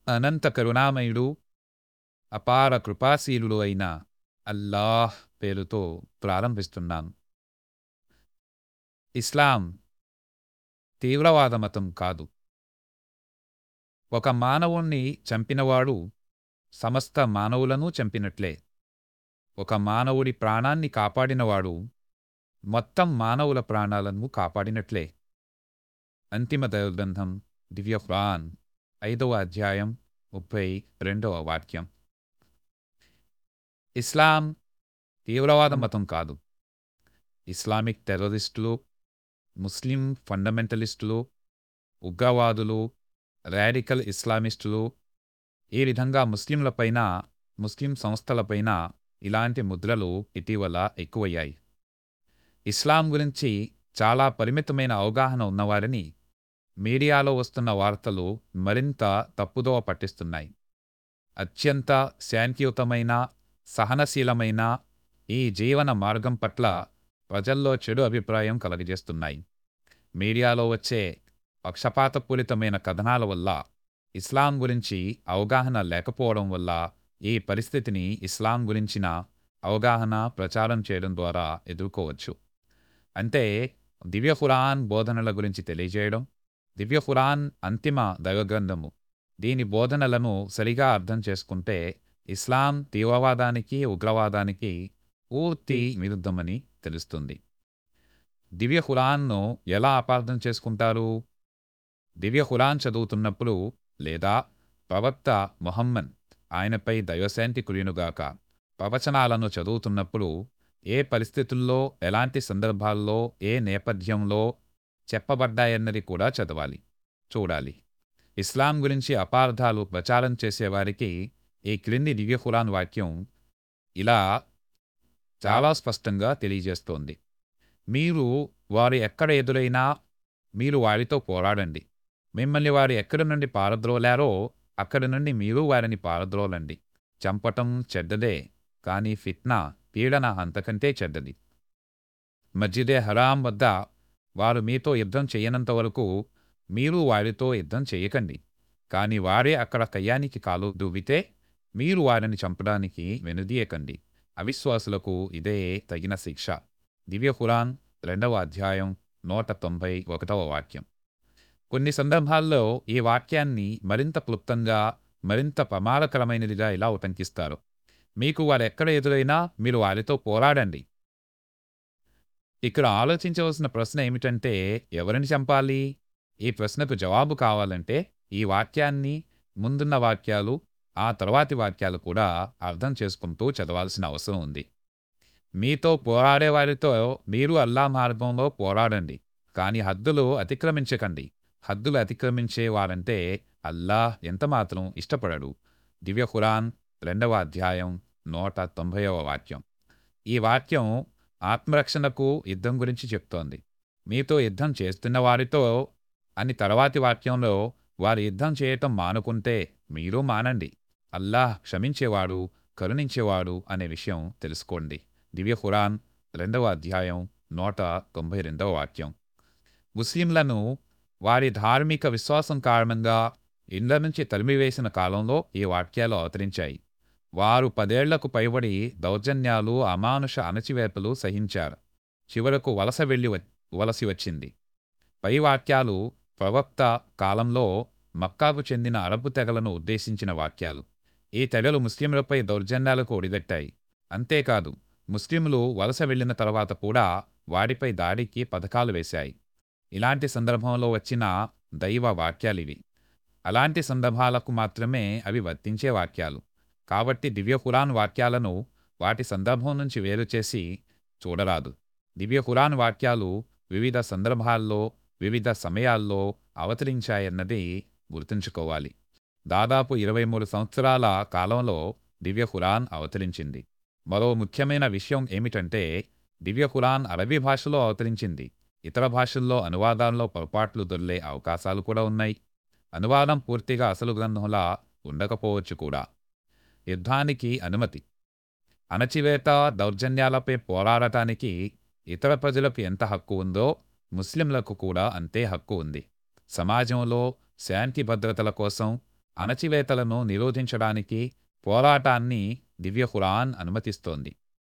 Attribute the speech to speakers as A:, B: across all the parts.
A: అనంత కరుణామయుడు అపార కృపాశీలుడు అయిన అల్లాహ్ పేరుతో ప్రారంభిస్తున్నాను ఇస్లాం తీవ్రవాద మతం కాదు ఒక మానవుణ్ణి చంపినవాడు సమస్త మానవులను చంపినట్లే ఒక మానవుడి ప్రాణాన్ని కాపాడినవాడు మొత్తం మానవుల ప్రాణాలను కాపాడినట్లే అంతిమ దైవగ్రంథం దివ్య ఖురాన్ ఐదవ అధ్యాయం ముప్పై రెండవ వాక్యం ఇస్లాం తీవ్రవాద మతం కాదు ఇస్లామిక్ టెర్రరిస్టులు ముస్లిం ఫండమెంటలిస్టులు ఉగ్రవాదులు రాడికల్ ఇస్లామిస్టులు ఈ విధంగా ముస్లింలపైన ముస్లిం సంస్థలపైన ఇలాంటి ముద్రలు ఇటీవల ఎక్కువయ్యాయి ఇస్లాం గురించి చాలా పరిమితమైన అవగాహన ఉన్నవారిని మీడియాలో వస్తున్న వార్తలు మరింత తప్పుదోవ పట్టిస్తున్నాయి అత్యంత శాంతియుతమైన సహనశీలమైన ఈ జీవన మార్గం పట్ల ప్రజల్లో చెడు అభిప్రాయం కలగజేస్తున్నాయి మీడియాలో వచ్చే పక్షపాతపూరితమైన కథనాల వల్ల ఇస్లాం గురించి అవగాహన లేకపోవడం వల్ల ఈ పరిస్థితిని ఇస్లాం గురించిన అవగాహన ప్రచారం చేయడం ద్వారా ఎదుర్కోవచ్చు అంటే దివ్య ఖురాన్ బోధనల గురించి తెలియజేయడం దివ్య ఖురాన్ అంతిమ దైవగ్రంథము దీని బోధనలను సరిగా అర్థం చేసుకుంటే ఇస్లాం తీవ్రవాదానికి ఉగ్రవాదానికి పూర్తి విరుద్ధమని తెలుస్తుంది దివ్య ఖురాన్ను ఎలా అపార్థం చేసుకుంటారు దివ్య ఖురాన్ చదువుతున్నప్పుడు లేదా ప్రవక్త మొహమ్మద్ ఆయనపై దైవశాంతి కురియునుగాక ప్రవచనాలను చదువుతున్నప్పుడు ఏ పరిస్థితుల్లో ఎలాంటి సందర్భాల్లో ఏ నేపథ్యంలో చెప్పబడ్డాయన్నది కూడా చదవాలి చూడాలి ఇస్లాం గురించి అపార్థాలు ప్రచారం చేసేవారికి ఈ క్రింది దివ్య ఖురాన్ వాక్యం ఇలా చాలా స్పష్టంగా తెలియజేస్తోంది మీరు వారు ఎక్కడ ఎదురైనా మీరు వారితో పోరాడండి మిమ్మల్ని వారు ఎక్కడి నుండి పారద్రోలారో అక్కడి నుండి మీరు వారిని పారద్రోలండి చంపటం చెడ్డదే కానీ ఫిత్నా పీడన అంతకంటే చెడ్డది మస్జిదే హరాం వద్ద వారు మీతో యుద్ధం చేయనంత వరకు మీరు వారితో యుద్ధం చేయకండి కానీ వారే అక్కడ కయ్యానికి కాలు దువ్వితే మీరు వారిని చంపడానికి వెనుదీయకండి అవిశ్వాసులకు ఇదే తగిన శిక్ష దివ్య ఖురాన్ రెండవ అధ్యాయం నూట తొంభై ఒకటవ వాక్యం కొన్ని సందర్భాల్లో ఈ వాక్యాన్ని మరింత క్లుప్తంగా మరింత ప్రమాదకరమైనదిగా ఇలా ఉటంకిస్తారు మీకు వారు ఎక్కడ ఎదురైనా మీరు వారితో పోరాడండి ఇక్కడ ఆలోచించవలసిన ప్రశ్న ఏమిటంటే ఎవరిని చంపాలి ఈ ప్రశ్నకు జవాబు కావాలంటే ఈ వాక్యాన్ని ముందున్న వాక్యాలు ఆ తర్వాతి వాక్యాలు కూడా అర్థం చేసుకుంటూ చదవాల్సిన అవసరం ఉంది మీతో పోరాడే వారితో మీరు అల్లా మార్గంలో పోరాడండి కానీ హద్దులు అతిక్రమించకండి హద్దులు అతిక్రమించే వారంటే అల్లాహ్ ఎంతమాత్రం ఇష్టపడడు దివ్య ఖురాన్ రెండవ అధ్యాయం నూట తొంభైవ వాక్యం ఈ వాక్యం ఆత్మరక్షణకు యుద్ధం గురించి చెప్తోంది మీతో యుద్ధం చేస్తున్న వారితో అని తర్వాతి వాక్యంలో వారు యుద్ధం చేయటం మానుకుంటే మీరు మానండి అల్లాహ్ క్షమించేవాడు కరుణించేవాడు అనే విషయం తెలుసుకోండి దివ్య ఖురాన్ రెండవ అధ్యాయం నూట తొంభై రెండవ వాక్యం ముస్లింలను వారి ధార్మిక విశ్వాసం కారణంగా ఇండ్ల నుంచి తరిమివేసిన కాలంలో ఈ వాక్యాలు అవతరించాయి వారు పదేళ్లకు పైబడి దౌర్జన్యాలు అమానుష అణచివేతలు సహించారు చివరకు వలస వెళ్ళి వలసి వచ్చింది పై వాక్యాలు ప్రవక్త కాలంలో మక్కాకు చెందిన అరబు తెగలను ఉద్దేశించిన వాక్యాలు ఈ తెగలు ముస్లింలపై దౌర్జన్యాలకు ఒడిగట్టాయి అంతేకాదు ముస్లింలు వలస వెళ్లిన తర్వాత కూడా వారిపై దాడికి పథకాలు వేశాయి ఇలాంటి సందర్భంలో వచ్చిన దైవ వాక్యాలివి అలాంటి సందర్భాలకు మాత్రమే అవి వర్తించే వాక్యాలు కాబట్టి దివ్య ఖురాన్ వాక్యాలను వాటి సందర్భం నుంచి వేరు చేసి చూడరాదు దివ్య ఖురాన్ వాక్యాలు వివిధ సందర్భాల్లో వివిధ సమయాల్లో అవతరించాయన్నది గుర్తుంచుకోవాలి దాదాపు ఇరవై మూడు సంవత్సరాల కాలంలో దివ్య ఖురాన్ అవతరించింది మరో ముఖ్యమైన విషయం ఏమిటంటే దివ్య ఖురాన్ అరబీ భాషలో అవతరించింది ఇతర భాషల్లో అనువాదాల్లో పొరపాట్లు దొర్లే అవకాశాలు కూడా ఉన్నాయి అనువాదం పూర్తిగా అసలు గ్రంథంలా ఉండకపోవచ్చు కూడా యుద్ధానికి అనుమతి అణచివేత దౌర్జన్యాలపై పోరాడటానికి ఇతర ప్రజలకు ఎంత హక్కు ఉందో ముస్లింలకు కూడా అంతే హక్కు ఉంది సమాజంలో శాంతి భద్రతల కోసం అణచివేతలను నిరోధించడానికి పోరాటాన్ని దివ్య ఖురాన్ అనుమతిస్తోంది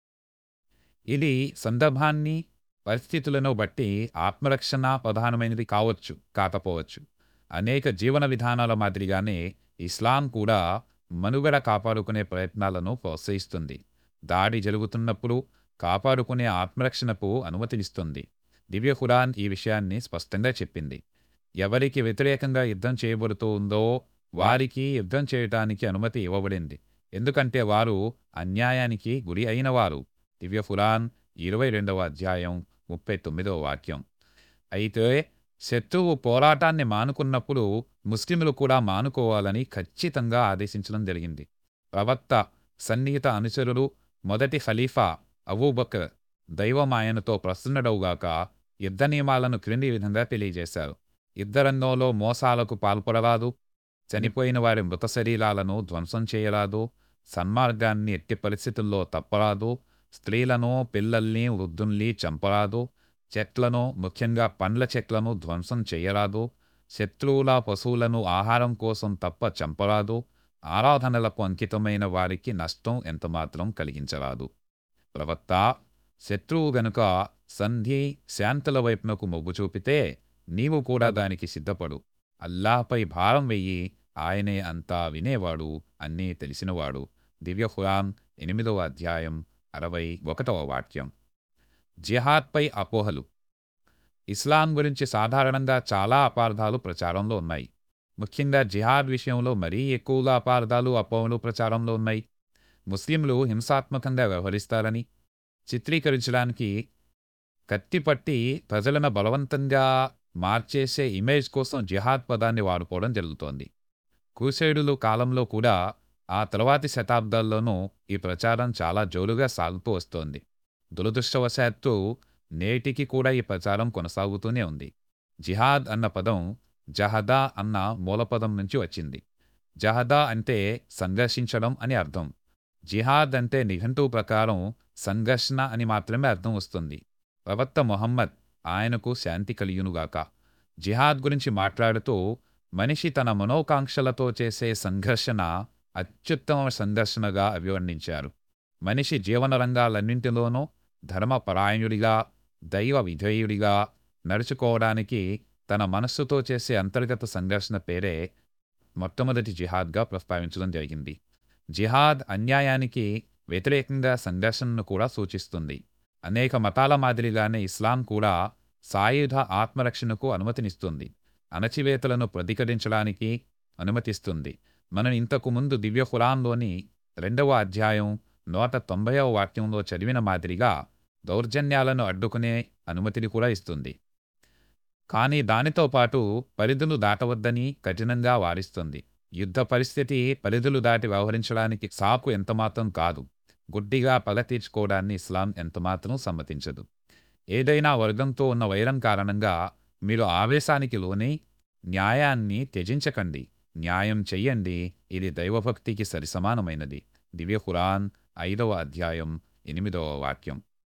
A: ఇది సందర్భాన్ని పరిస్థితులను బట్టి ఆత్మరక్షణ ప్రధానమైనది కావచ్చు కాకపోవచ్చు అనేక జీవన విధానాల మాదిరిగానే ఇస్లాం కూడా మనుగడ కాపాడుకునే ప్రయత్నాలను ప్రోత్సహిస్తుంది దాడి జరుగుతున్నప్పుడు కాపాడుకునే ఆత్మరక్షణకు అనుమతినిస్తుంది దివ్య ఖురాన్ ఈ విషయాన్ని స్పష్టంగా చెప్పింది ఎవరికి వ్యతిరేకంగా యుద్ధం చేయబడుతూ ఉందో వారికి యుద్ధం చేయటానికి అనుమతి ఇవ్వబడింది ఎందుకంటే వారు అన్యాయానికి గురి అయినవారు దివ్య ఖురాన్ ఇరవై రెండవ అధ్యాయం ముప్పై తొమ్మిదవ వాక్యం అయితే శత్రువు పోరాటాన్ని మానుకున్నప్పుడు ముస్లింలు కూడా మానుకోవాలని ఖచ్చితంగా ఆదేశించడం జరిగింది ప్రవక్త సన్నిహిత అనుచరులు మొదటి ఖలీఫా అబూబకర్ దైవమాయనతో ప్రసన్నుడవుగాక యుద్ధ నియమాలను క్రింది విధంగా తెలియజేశారు యుద్ధరంగంలో మోసాలకు పాల్పడరాదు చనిపోయిన వారి మృత శరీరాలను ధ్వంసం చేయరాదు సన్మార్గాన్ని ఎట్టి పరిస్థితుల్లో తప్పరాదు స్త్రీలను పిల్లల్ని వృద్ధుల్ని చంపరాదు చెట్లను ముఖ్యంగా పండ్ల చెట్లను ధ్వంసం చేయరాదు శత్రువుల పశువులను ఆహారం కోసం తప్ప చంపరాదు ఆరాధనలకు అంకితమైన వారికి నష్టం ఎంతమాత్రం కలిగించరాదు ప్రవక్త శత్రువు గనుక సంధి శాంతుల వైపునకు మొగ్గు చూపితే నీవు కూడా దానికి సిద్ధపడు అల్లాహపై భారం వెయ్యి ఆయనే అంతా వినేవాడు అన్నీ తెలిసినవాడు దివ్య ఖురాన్ ఎనిమిదవ అధ్యాయం అరవై ఒకటవ వాక్యం జిహాద్పై అపోహలు ఇస్లాం గురించి సాధారణంగా చాలా అపార్థాలు ప్రచారంలో ఉన్నాయి ముఖ్యంగా జిహాద్ విషయంలో మరీ ఎక్కువగా అపార్థాలు అపోహలు ప్రచారంలో ఉన్నాయి ముస్లింలు హింసాత్మకంగా వ్యవహరిస్తారని చిత్రీకరించడానికి కత్తిపట్టి ప్రజలను బలవంతంగా మార్చేసే ఇమేజ్ కోసం జిహాద్ పదాన్ని వాడుకోవడం జరుగుతోంది క్రూసైడులు కాలంలో కూడా ఆ తర్వాతి శతాబ్దాల్లోనూ ఈ ప్రచారం చాలా జోరుగా సాగుతూ వస్తోంది దురదృష్టవశాత్తు నేటికి కూడా ఈ ప్రచారం కొనసాగుతూనే ఉంది జిహాద్ అన్న పదం జహదా అన్న మూలపదం నుంచి వచ్చింది జహదా అంటే సంఘర్షించడం అని అర్థం జిహాద్ అంటే నిఘంటువు ప్రకారం సంఘర్షణ అని మాత్రమే అర్థం వస్తుంది ప్రవక్త మొహమ్మద్ ఆయనకు శాంతి కలియునుగాక జిహాద్ గురించి మాట్లాడుతూ మనిషి తన మనోకాంక్షలతో చేసే సంఘర్షణ అత్యుత్తమ సంఘర్షణగా అభివర్ణించారు మనిషి జీవన రంగాలన్నింటిలోనూ ధర్మపరాయణుడిగా దైవ విధేయుడిగా నడుచుకోవడానికి తన మనస్సుతో చేసే అంతర్గత సంఘర్షణ పేరే మొట్టమొదటి జిహాద్గా ప్రస్తావించడం జరిగింది జిహాద్ అన్యాయానికి వ్యతిరేకంగా సంఘర్షణను కూడా సూచిస్తుంది అనేక మతాల మాదిరిగానే ఇస్లాం కూడా సాయుధ ఆత్మరక్షణకు అనుమతినిస్తుంది అణచివేతలను ప్రతిఘటించడానికి అనుమతిస్తుంది మనం ఇంతకు ముందు దివ్య ఖురాన్లోని రెండవ అధ్యాయం నూట తొంభైవ వాక్యంలో చదివిన మాదిరిగా దౌర్జన్యాలను అడ్డుకునే అనుమతిని కూడా ఇస్తుంది కానీ దానితో పాటు పరిధులు దాటవద్దని కఠినంగా వారిస్తుంది యుద్ధ పరిస్థితి పరిధులు దాటి వ్యవహరించడానికి సాకు ఎంతమాత్రం కాదు గుడ్డిగా పగ తీర్చుకోవడాన్ని ఇస్లాం ఎంతమాత్రం సమ్మతించదు ఏదైనా వర్గంతో ఉన్న వైరం కారణంగా మీరు ఆవేశానికి లోని న్యాయాన్ని త్యజించకండి న్యాయం చెయ్యండి ఇది దైవభక్తికి సరిసమానమైనది దివ్య ఖురాన్ ఐదవ అధ్యాయం ఎనిమిదవ వాక్యం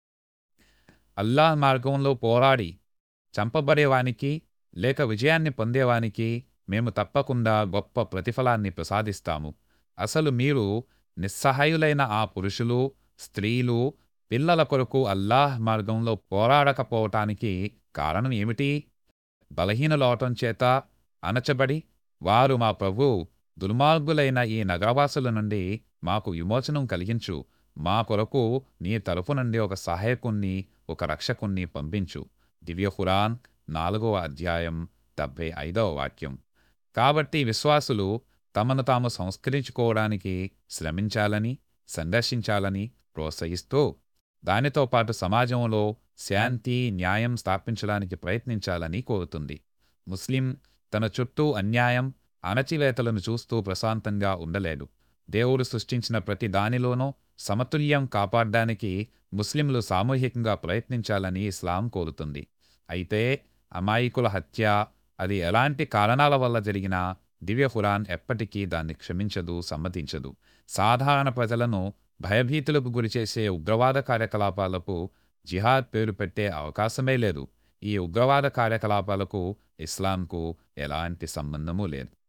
A: అల్లా మార్గంలో పోరాడి చంపబడేవానికి లేక విజయాన్ని పొందేవానికి మేము తప్పకుండా గొప్ప ప్రతిఫలాన్ని ప్రసాదిస్తాము అసలు మీరు నిస్సహాయులైన ఆ పురుషులు స్త్రీలు పిల్లల కొరకు అల్లాహ్ మార్గంలో పోరాడకపోవటానికి కారణం ఏమిటి బలహీనలోటం చేత అణచబడి వారు మా ప్రభు దుర్మార్గులైన ఈ నగరవాసుల నుండి మాకు విమోచనం కలిగించు మా కొరకు నీ తరపు నుండి ఒక సహాయకుణ్ణి ఒక రక్షకుణ్ణి పంపించు దివ్య ఖురాన్ నాలుగవ అధ్యాయం డెబ్భై ఐదవ వాక్యం కాబట్టి విశ్వాసులు తమను తాము సంస్కరించుకోవడానికి శ్రమించాలని సందర్శించాలని ప్రోత్సహిస్తూ దానితో పాటు సమాజంలో శాంతి న్యాయం స్థాపించడానికి ప్రయత్నించాలని కోరుతుంది ముస్లిం తన చుట్టూ అన్యాయం అణచివేతలను చూస్తూ ప్రశాంతంగా ఉండలేడు దేవుడు సృష్టించిన ప్రతి దానిలోనూ సమతుల్యం కాపాడడానికి ముస్లింలు సామూహికంగా ప్రయత్నించాలని ఇస్లాం కోరుతుంది అయితే అమాయకుల హత్య అది ఎలాంటి కారణాల వల్ల జరిగినా దివ్య ఖురాన్ ఎప్పటికీ దాన్ని క్షమించదు సమ్మతించదు సాధారణ ప్రజలను భయభీతులకు గురిచేసే ఉగ్రవాద కార్యకలాపాలకు జిహాద్ పేరు పెట్టే అవకాశమే లేదు ఈ ఉగ్రవాద కార్యకలాపాలకు ఇస్లాంకు ఎలాంటి సంబంధమూ లేదు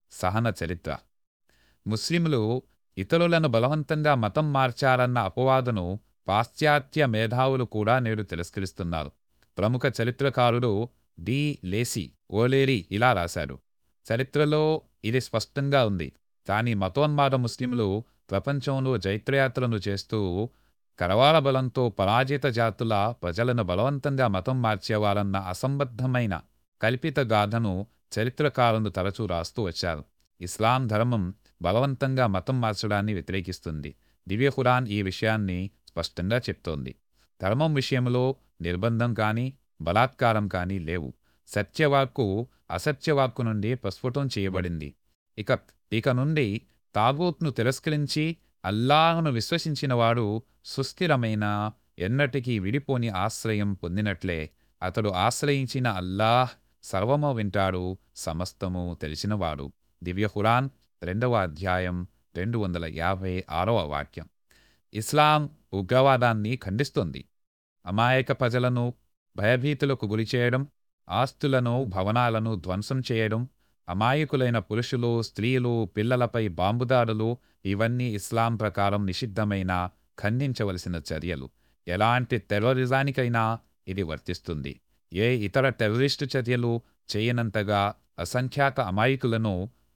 A: సహన చరిత్ర ముస్లింలు ఇతరులను బలవంతంగా మతం మార్చారన్న అపవాదును పాశ్చాత్య మేధావులు కూడా నేడు తిరస్కరిస్తున్నారు ప్రముఖ చరిత్రకారుడు డి లేసి ఓలేరి ఇలా రాశారు చరిత్రలో ఇది స్పష్టంగా ఉంది కానీ మతోన్మాద ముస్లింలు ప్రపంచంలో జైత్రయాత్రలు చేస్తూ కరవాల బలంతో పరాజిత జాతుల ప్రజలను బలవంతంగా మతం మార్చేవారన్న అసంబద్ధమైన కల్పిత గాథను చరిత్రకారులు తరచూ రాస్తూ వచ్చారు ఇస్లాం ధర్మం బలవంతంగా మతం మార్చడాన్ని వ్యతిరేకిస్తుంది దివ్య ఖురాన్ ఈ విషయాన్ని స్పష్టంగా చెప్తోంది ధర్మం విషయంలో నిర్బంధం కానీ బలాత్కారం కానీ లేవు సత్యవాక్కు అసత్యవాక్కు నుండి ప్రస్ఫుటం చేయబడింది ఇక ఇక నుండి తాగూత్ను తిరస్కరించి అల్లాహను విశ్వసించినవాడు సుస్థిరమైన ఎన్నటికీ విడిపోని ఆశ్రయం పొందినట్లే అతడు ఆశ్రయించిన అల్లాహ్ సర్వము వింటాడు సమస్తము తెలిసినవాడు దివ్య ఖురాన్ రెండవ అధ్యాయం రెండు వందల యాభై ఆరవ వాక్యం ఇస్లాం ఉగ్రవాదాన్ని ఖండిస్తుంది అమాయక ప్రజలను భయభీతులకు గురిచేయడం ఆస్తులను భవనాలను ధ్వంసం చేయడం అమాయకులైన పురుషులు స్త్రీలు పిల్లలపై బాంబుదాడులు ఇవన్నీ ఇస్లాం ప్రకారం నిషిద్ధమైన ఖండించవలసిన చర్యలు ఎలాంటి టెర్రరిజానికైనా ఇది వర్తిస్తుంది ఏ ఇతర టెర్రరిస్టు చర్యలు చేయనంతగా అసంఖ్యాక అమాయకులను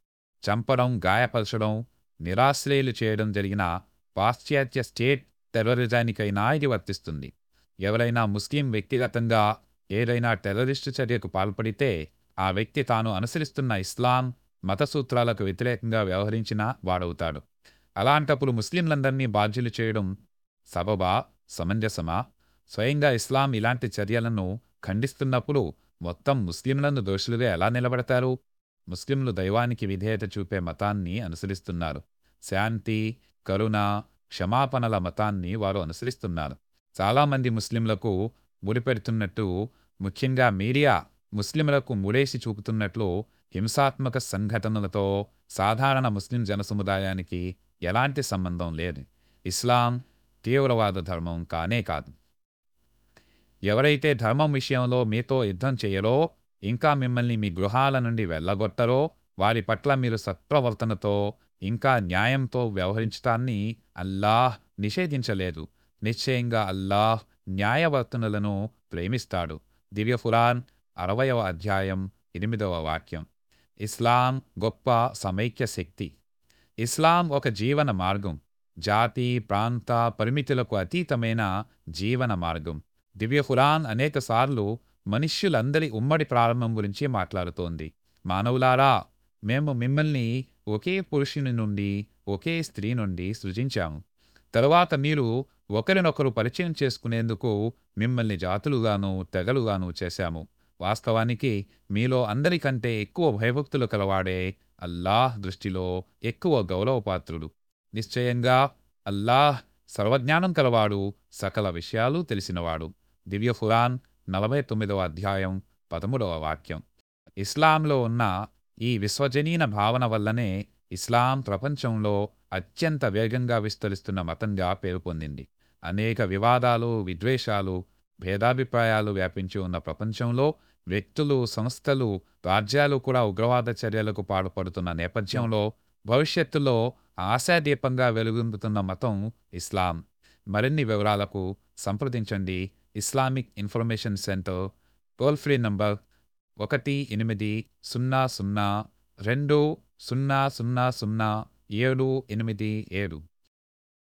A: చంపడం గాయపరచడం నిరాశ్రయులు చేయడం జరిగిన పాశ్చాత్య స్టేట్ టెర్రరిజానికైనా ఇది వర్తిస్తుంది ఎవరైనా ముస్లిం వ్యక్తిగతంగా ఏదైనా టెర్రరిస్టు చర్యకు పాల్పడితే ఆ వ్యక్తి తాను అనుసరిస్తున్న ఇస్లాం మత సూత్రాలకు వ్యతిరేకంగా వ్యవహరించిన వాడవుతాడు అలాంటప్పుడు ముస్లింలందరినీ బాధ్యులు చేయడం సబబా సమంజసమా స్వయంగా ఇస్లాం ఇలాంటి చర్యలను ఖండిస్తున్నప్పుడు మొత్తం ముస్లింలను దోషులుగా ఎలా నిలబడతారు ముస్లింలు దైవానికి విధేయత చూపే మతాన్ని అనుసరిస్తున్నారు శాంతి కరుణ క్షమాపణల మతాన్ని వారు అనుసరిస్తున్నారు చాలామంది ముస్లింలకు ముడిపెడుతున్నట్టు ముఖ్యంగా మీడియా ముస్లింలకు ముడేసి చూపుతున్నట్లు హింసాత్మక సంఘటనలతో సాధారణ ముస్లిం జనసముదాయానికి ఎలాంటి సంబంధం లేదు ఇస్లాం తీవ్రవాద ధర్మం కానే కాదు ఎవరైతే ధర్మం విషయంలో మీతో యుద్ధం చేయరో ఇంకా మిమ్మల్ని మీ గృహాల నుండి వెళ్ళగొట్టరో వారి పట్ల మీరు సత్ప్రవర్తనతో ఇంకా న్యాయంతో వ్యవహరించటాన్ని అల్లాహ్ నిషేధించలేదు నిశ్చయంగా అల్లాహ్ న్యాయవర్తనులను ప్రేమిస్తాడు దివ్య ఫురాన్ అరవయవ అధ్యాయం ఎనిమిదవ వాక్యం ఇస్లాం గొప్ప సమైక్య శక్తి ఇస్లాం ఒక జీవన మార్గం జాతి ప్రాంత పరిమితులకు అతీతమైన జీవన మార్గం దివ్య ఖురాన్ అనేకసార్లు మనుష్యులందరి ఉమ్మడి ప్రారంభం గురించి మాట్లాడుతోంది మానవులారా మేము మిమ్మల్ని ఒకే పురుషుని నుండి ఒకే స్త్రీ నుండి సృజించాము తరువాత మీరు ఒకరినొకరు పరిచయం చేసుకునేందుకు మిమ్మల్ని జాతులుగాను తెగలుగాను చేశాము వాస్తవానికి మీలో అందరికంటే ఎక్కువ భయభక్తులు కలవాడే అల్లాహ్ దృష్టిలో ఎక్కువ గౌరవపాత్రుడు నిశ్చయంగా అల్లాహ్ సర్వజ్ఞానం కలవాడు సకల విషయాలు తెలిసినవాడు దివ్య ఫురాన్ నలభై తొమ్మిదవ అధ్యాయం పదమూడవ వాక్యం ఇస్లాంలో ఉన్న ఈ విశ్వజనీన భావన వల్లనే ఇస్లాం ప్రపంచంలో అత్యంత వేగంగా విస్తరిస్తున్న మతంగా పేరు పొందింది అనేక వివాదాలు విద్వేషాలు భేదాభిప్రాయాలు వ్యాపించి ఉన్న ప్రపంచంలో వ్యక్తులు సంస్థలు రాజ్యాలు కూడా ఉగ్రవాద చర్యలకు పాల్పడుతున్న నేపథ్యంలో భవిష్యత్తులో ఆశాదీపంగా వెలుగొందుతున్న మతం ఇస్లాం మరిన్ని వివరాలకు సంప్రదించండి Islamic information centre toll free number ఒకటి ఎనిమిది సున్నా సున్నా రెండు సున్నా సున్నా సున్నా ఏడు ఎనిమిది ఏడు